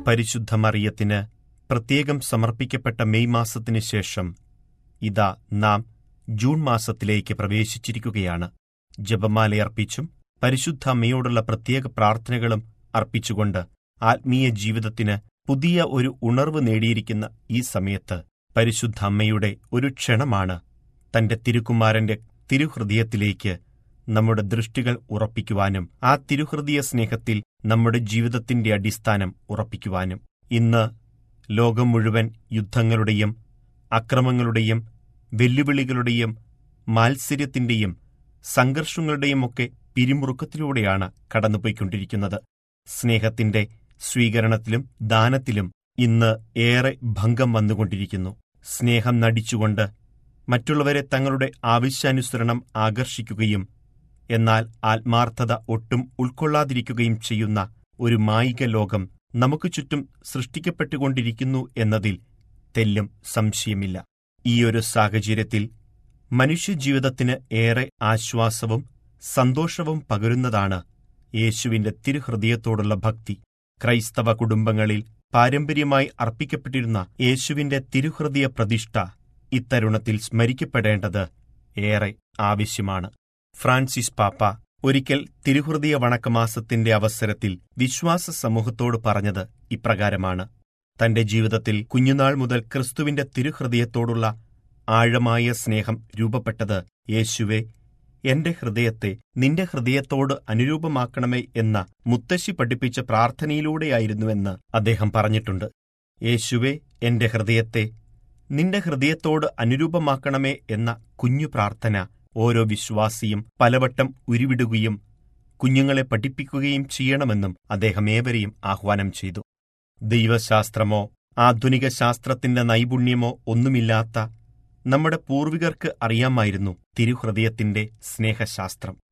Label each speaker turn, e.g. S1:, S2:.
S1: പരിശുദ്ധ മറിയത്തിന് പ്രത്യേകം സമർപ്പിക്കപ്പെട്ട മെയ് മാസത്തിന് ശേഷം ഇതാ നാം ജൂൺ മാസത്തിലേക്ക് പ്രവേശിച്ചിരിക്കുകയാണ് ജപമാലയർപ്പിച്ചും പരിശുദ്ധ അമ്മയോടുള്ള പ്രത്യേക പ്രാർത്ഥനകളും അർപ്പിച്ചുകൊണ്ട് ആത്മീയ ജീവിതത്തിന് പുതിയ ഒരു ഉണർവ് നേടിയിരിക്കുന്ന ഈ സമയത്ത് പരിശുദ്ധ അമ്മയുടെ ഒരു ക്ഷണമാണ് തന്റെ തിരുക്കുമാരന്റെ തിരുഹൃദയത്തിലേക്ക് നമ്മുടെ ദൃഷ്ടികൾ ഉറപ്പിക്കുവാനും ആ തിരുഹൃദയ സ്നേഹത്തിൽ നമ്മുടെ ജീവിതത്തിന്റെ അടിസ്ഥാനം ഉറപ്പിക്കുവാനും ഇന്ന് ലോകം മുഴുവൻ യുദ്ധങ്ങളുടെയും അക്രമങ്ങളുടെയും വെല്ലുവിളികളുടെയും മാത്സര്യത്തിന്റെയും സംഘർഷങ്ങളുടെയും ഒക്കെ പിരിമുറുക്കത്തിലൂടെയാണ് കടന്നുപോയിക്കൊണ്ടിരിക്കുന്നത് സ്നേഹത്തിന്റെ സ്വീകരണത്തിലും ദാനത്തിലും ഇന്ന് ഏറെ ഭംഗം വന്നുകൊണ്ടിരിക്കുന്നു സ്നേഹം നടിച്ചുകൊണ്ട് മറ്റുള്ളവരെ തങ്ങളുടെ ആവശ്യാനുസരണം ആകർഷിക്കുകയും എന്നാൽ ആത്മാർത്ഥത ഒട്ടും ഉൾക്കൊള്ളാതിരിക്കുകയും ചെയ്യുന്ന ഒരു മായിക ലോകം നമുക്ക് ചുറ്റും സൃഷ്ടിക്കപ്പെട്ടുകൊണ്ടിരിക്കുന്നു എന്നതിൽ തെല്ലും സംശയമില്ല ഈയൊരു സാഹചര്യത്തിൽ മനുഷ്യജീവിതത്തിന് ഏറെ ആശ്വാസവും സന്തോഷവും പകരുന്നതാണ് യേശുവിന്റെ തിരുഹൃദയത്തോടുള്ള ഭക്തി ക്രൈസ്തവ കുടുംബങ്ങളിൽ പാരമ്പര്യമായി അർപ്പിക്കപ്പെട്ടിരുന്ന യേശുവിന്റെ തിരുഹൃദയ പ്രതിഷ്ഠ ഇത്തരുണത്തിൽ സ്മരിക്കപ്പെടേണ്ടത് ഏറെ ആവശ്യമാണ് ഫ്രാൻസിസ് പാപ്പ ഒരിക്കൽ തിരുഹൃദയ വണക്കമാസത്തിന്റെ അവസരത്തിൽ വിശ്വാസ സമൂഹത്തോട് പറഞ്ഞത് ഇപ്രകാരമാണ് തന്റെ ജീവിതത്തിൽ കുഞ്ഞുനാൾ മുതൽ ക്രിസ്തുവിന്റെ തിരുഹൃദയത്തോടുള്ള ആഴമായ സ്നേഹം രൂപപ്പെട്ടത് യേശുവെ എന്റെ ഹൃദയത്തെ നിന്റെ ഹൃദയത്തോട് അനുരൂപമാക്കണമേ എന്ന മുത്തശ്ശി പഠിപ്പിച്ച പ്രാർത്ഥനയിലൂടെയായിരുന്നുവെന്ന് അദ്ദേഹം പറഞ്ഞിട്ടുണ്ട് യേശുവെ എന്റെ ഹൃദയത്തെ നിന്റെ ഹൃദയത്തോട് അനുരൂപമാക്കണമേ എന്ന കുഞ്ഞു പ്രാർത്ഥന ഓരോ വിശ്വാസിയും പലവട്ടം ഉരുവിടുകയും കുഞ്ഞുങ്ങളെ പഠിപ്പിക്കുകയും ചെയ്യണമെന്നും അദ്ദേഹം ഏവരെയും ആഹ്വാനം ചെയ്തു ദൈവശാസ്ത്രമോ ആധുനിക ശാസ്ത്രത്തിന്റെ നൈപുണ്യമോ ഒന്നുമില്ലാത്ത നമ്മുടെ പൂർവികർക്ക് അറിയാമായിരുന്നു തിരുഹൃദയത്തിന്റെ സ്നേഹശാസ്ത്രം